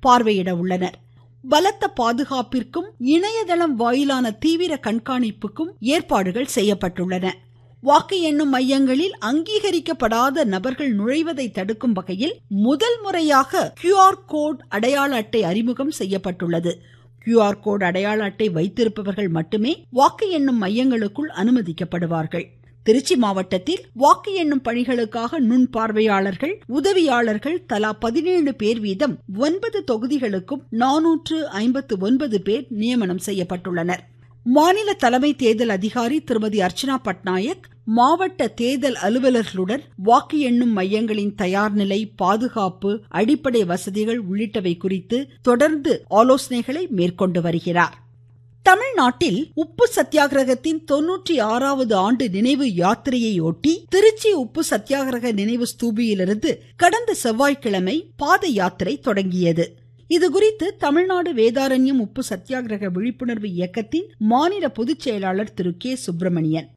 பார்வையிட உள்ளனர் பலத்த பாதுகாப்பிற்கும் இணையதளம் வாயிலான தீவிர கண்காணிப்புக்கும் ஏற்பாடுகள் செய்யப்பட்டுள்ளன வாக்கு எண்ணும் மையங்களில் அங்கீகரிக்கப்படாத நபர்கள் நுழைவதை தடுக்கும் வகையில் முதல் முறையாக கியூஆர் கோட் அடையாள அட்டை அறிமுகம் செய்யப்பட்டுள்ளது கியூஆர் கோட் அடையாள அட்டை வைத்திருப்பவர்கள் மட்டுமே வாக்கு எண்ணும் மையங்களுக்குள் அனுமதிக்கப்படுவார்கள் திருச்சி மாவட்டத்தில் வாக்கு எண்ணும் பணிகளுக்காக நுண் பார்வையாளர்கள் உதவியாளர்கள் தலா பதினேழு பேர் வீதம் ஒன்பது தொகுதிகளுக்கும் நானூற்று ஐம்பத்து ஒன்பது பேர் நியமனம் செய்யப்பட்டுள்ளனர் மாநில தலைமை தேர்தல் அதிகாரி திருமதி அர்ச்சனா பட்நாயக் மாவட்ட தேர்தல் அலுவலர்களுடன் வாக்கு எண்ணும் மையங்களின் தயார் நிலை பாதுகாப்பு அடிப்படை வசதிகள் உள்ளிட்டவை குறித்து தொடர்ந்து ஆலோசனைகளை மேற்கொண்டு வருகிறார் தமிழ்நாட்டில் உப்பு சத்தியாகிரகத்தின் தொன்னூற்றி ஆறாவது ஆண்டு நினைவு யாத்திரையொட்டி திருச்சி உப்பு சத்தியாகிரக நினைவு ஸ்தூபியிலிருந்து கடந்த செவ்வாய்க்கிழமை பாத யாத்திரை தொடங்கியது இதுகுறித்து தமிழ்நாடு வேதாரண்யம் உப்பு சத்தியாகிரக விழிப்புணர்வு இயக்கத்தின் மாநில பொதுச் செயலாளர் திரு கே சுப்பிரமணியன்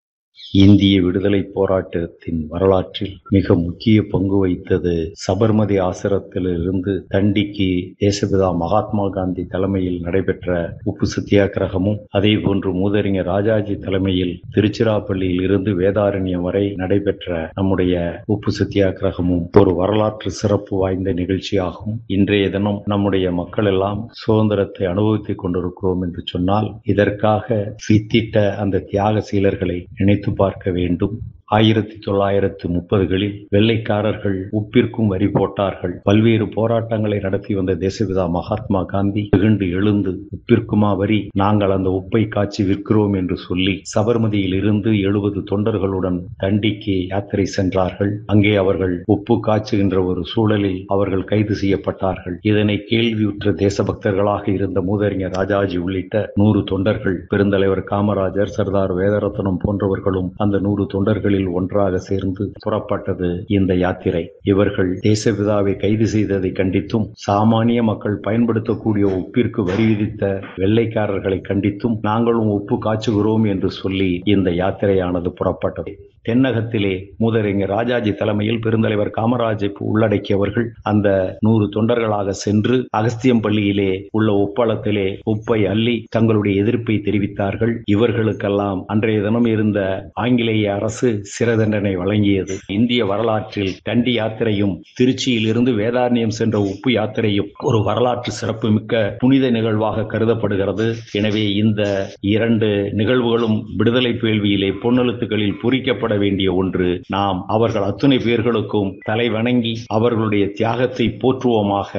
இந்திய விடுதலை போராட்டத்தின் வரலாற்றில் மிக முக்கிய பங்கு வகித்தது சபர்மதி ஆசிரத்திலிருந்து தண்டிக்கு தேசபிதா மகாத்மா காந்தி தலைமையில் நடைபெற்ற உப்பு சத்தியாகிரகமும் அதே போன்று மூதறிஞர் ராஜாஜி தலைமையில் திருச்சிராப்பள்ளியில் இருந்து வேதாரண்யம் வரை நடைபெற்ற நம்முடைய உப்பு சத்தியாகிரகமும் ஒரு வரலாற்று சிறப்பு வாய்ந்த நிகழ்ச்சியாகும் இன்றைய தினம் நம்முடைய மக்கள் எல்லாம் சுதந்திரத்தை அனுபவித்துக் கொண்டிருக்கிறோம் என்று சொன்னால் இதற்காக சித்திட்ட அந்த தியாக சீலர்களை நினைத்து பார்க்க வேண்டும் ஆயிரத்தி தொள்ளாயிரத்து முப்பதுகளில் வெள்ளைக்காரர்கள் உப்பிற்கும் வரி போட்டார்கள் பல்வேறு போராட்டங்களை நடத்தி வந்த தேசபிதா மகாத்மா காந்தி வெகுண்டு எழுந்து உப்பிற்குமா வரி நாங்கள் அந்த உப்பை காய்ச்சி விற்கிறோம் என்று சொல்லி சபர்மதியில் இருந்து எழுபது தொண்டர்களுடன் தண்டிக்கு யாத்திரை சென்றார்கள் அங்கே அவர்கள் உப்பு காய்ச்சுகின்ற ஒரு சூழலில் அவர்கள் கைது செய்யப்பட்டார்கள் இதனை கேள்வியுற்ற தேசபக்தர்களாக இருந்த மூதறிஞர் ராஜாஜி உள்ளிட்ட நூறு தொண்டர்கள் பெருந்தலைவர் காமராஜர் சர்தார் வேதரத்னம் போன்றவர்களும் அந்த நூறு தொண்டர்களில் பேரில் ஒன்றாக சேர்ந்து புறப்பட்டது இந்த யாத்திரை இவர்கள் தேசபிதாவை கைது செய்ததை கண்டித்தும் சாமானிய மக்கள் பயன்படுத்தக்கூடிய உப்பிற்கு வரி விதித்த வெள்ளைக்காரர்களை கண்டித்தும் நாங்களும் உப்பு காய்ச்சுகிறோம் என்று சொல்லி இந்த யாத்திரையானது புறப்பட்டது தென்னகத்திலே மூதறிஞர் ராஜாஜி தலைமையில் பெருந்தலைவர் காமராஜை உள்ளடக்கியவர்கள் அந்த நூறு தொண்டர்களாக சென்று அகஸ்தியம் பள்ளியிலே உள்ள உப்பளத்திலே உப்பை அள்ளி தங்களுடைய எதிர்ப்பை தெரிவித்தார்கள் இவர்களுக்கெல்லாம் அன்றைய தினம் இருந்த ஆங்கிலேய அரசு சிறை தண்டனை வழங்கியது இந்திய வரலாற்றில் தண்டி யாத்திரையும் திருச்சியில் இருந்து வேதாரண்யம் சென்ற உப்பு யாத்திரையும் ஒரு வரலாற்று சிறப்புமிக்க புனித நிகழ்வாக கருதப்படுகிறது எனவே இந்த இரண்டு நிகழ்வுகளும் விடுதலை வேள்வியிலே பொன்னெழுத்துக்களில் பொறிக்கப்பட வேண்டிய ஒன்று நாம் அவர்கள் அத்துணை பேர்களுக்கும் தலை வணங்கி அவர்களுடைய தியாகத்தை போற்றுவோமாக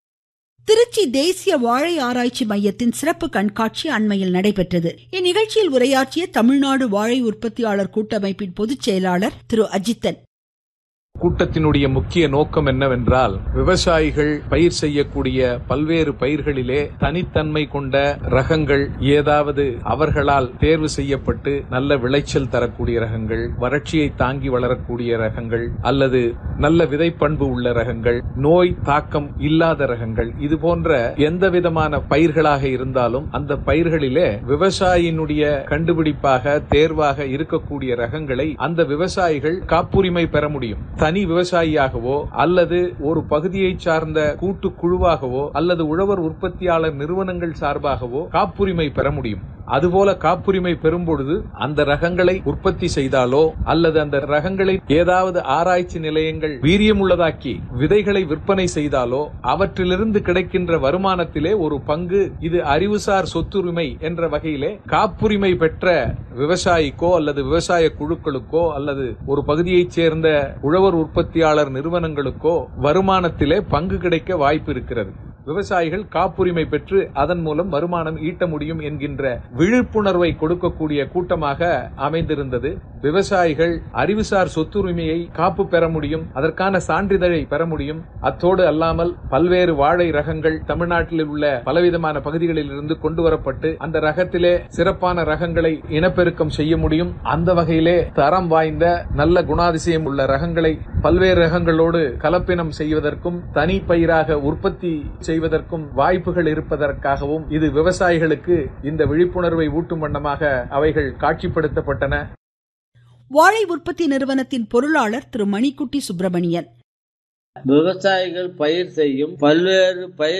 திருச்சி தேசிய வாழை ஆராய்ச்சி மையத்தின் சிறப்பு கண்காட்சி அண்மையில் நடைபெற்றது இந்நிகழ்ச்சியில் உரையாற்றிய தமிழ்நாடு வாழை உற்பத்தியாளர் கூட்டமைப்பின் பொதுச் செயலாளர் திரு அஜித்தன் கூட்டத்தினுடைய முக்கிய நோக்கம் என்னவென்றால் விவசாயிகள் பயிர் செய்யக்கூடிய பல்வேறு பயிர்களிலே தனித்தன்மை கொண்ட ரகங்கள் ஏதாவது அவர்களால் தேர்வு செய்யப்பட்டு நல்ல விளைச்சல் தரக்கூடிய ரகங்கள் வறட்சியை தாங்கி வளரக்கூடிய ரகங்கள் அல்லது நல்ல விதைப்பண்பு உள்ள ரகங்கள் நோய் தாக்கம் இல்லாத ரகங்கள் இது போன்ற எந்த விதமான பயிர்களாக இருந்தாலும் அந்த பயிர்களிலே விவசாயினுடைய கண்டுபிடிப்பாக தேர்வாக இருக்கக்கூடிய ரகங்களை அந்த விவசாயிகள் காப்புரிமை பெற முடியும் தனி விவசாயியாகவோ அல்லது ஒரு பகுதியை சார்ந்த கூட்டு குழுவாகவோ அல்லது உழவர் உற்பத்தியாளர் நிறுவனங்கள் சார்பாகவோ காப்புரிமை பெற முடியும் அதுபோல காப்புரிமை பெறும் பொழுது அந்த ரகங்களை உற்பத்தி செய்தாலோ அல்லது அந்த ரகங்களை ஏதாவது ஆராய்ச்சி நிலையங்கள் வீரியமுள்ளதாக்கி விதைகளை விற்பனை செய்தாலோ அவற்றிலிருந்து கிடைக்கின்ற வருமானத்திலே ஒரு பங்கு இது அறிவுசார் சொத்துரிமை என்ற வகையிலே காப்புரிமை பெற்ற விவசாயிக்கோ அல்லது விவசாய குழுக்களுக்கோ அல்லது ஒரு பகுதியைச் சேர்ந்த உழவர் உற்பத்தியாளர் நிறுவனங்களுக்கோ வருமானத்திலே பங்கு கிடைக்க வாய்ப்பு இருக்கிறது விவசாயிகள் காப்புரிமை பெற்று அதன் மூலம் வருமானம் ஈட்ட முடியும் என்கின்ற விழிப்புணர்வை கொடுக்கக்கூடிய கூட்டமாக அமைந்திருந்தது விவசாயிகள் அறிவுசார் சொத்துரிமையை காப்பு பெற முடியும் அதற்கான சான்றிதழை பெற முடியும் அத்தோடு அல்லாமல் பல்வேறு வாழை ரகங்கள் தமிழ்நாட்டில் உள்ள பலவிதமான பகுதிகளில் இருந்து கொண்டு வரப்பட்டு அந்த ரகத்திலே சிறப்பான ரகங்களை இனப்பெருக்கம் செய்ய முடியும் அந்த வகையிலே தரம் வாய்ந்த நல்ல குணாதிசயம் உள்ள ரகங்களை பல்வேறு ரகங்களோடு கலப்பினம் செய்வதற்கும் தனி பயிராக உற்பத்தி செய்வதற்கும் வாய்ப்புகள் இருப்பதற்காகவும் இது விவசாயிகளுக்கு இந்த விழிப்புணர்வை ஊட்டும் வண்ணமாக அவைகள் காட்சிப்படுத்தப்பட்டன வாழை உற்பத்தி நிறுவனத்தின் பொருளாளர் திரு மணிக்குட்டி சுப்பிரமணியன் விவசாயிகள் பயிர் செய்யும் பல்வேறு பயிர்